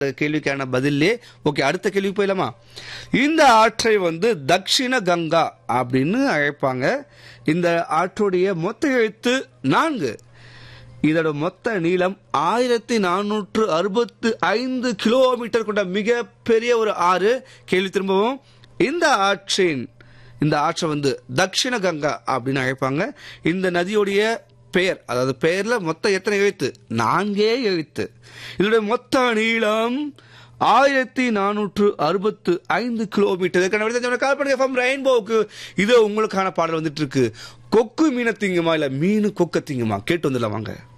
கேள்விக்கான பதிலே ஓகே அடுத்த கேள்வி போயிடலாமா இந்த ஆற்றை வந்து தக்ஷிண கங்கா அப்படின்னு அழைப்பாங்க இந்த ஆற்றுடைய மொத்த எழுத்து நான்கு இதோட மொத்த நீளம் ஆயிரத்தி நானூற்று அறுபத்து ஐந்து கிலோமீட்டர் கொண்ட மிகப்பெரிய ஒரு ஆறு கேள்வி திரும்பவும் இந்த ஆற்றின் இந்த ஆற்றை வந்து தக்ஷிண கங்கா அப்படின்னு அழைப்பாங்க இந்த நதியுடைய பெயர் அதாவது பெயர்ல மொத்தம் எத்தனை எழுத்து நான்கே எழுத்து இதனுடைய மொத்த நீளம் ஆயிரத்தி நானூற்று அறுபத்து ஐந்து கிலோமீட்டர் இதுக்கான விடை கால் பண்ணுங்க ஃப்ரம் ரெயின்போவுக்கு இது உங்களுக்கான பாடல் வந்துட்டு இருக்கு கொக்கு மீனை திங்குமா இல்ல மீன் கொக்க திங்குமா கேட்டு வந்துடலாம் வாங்க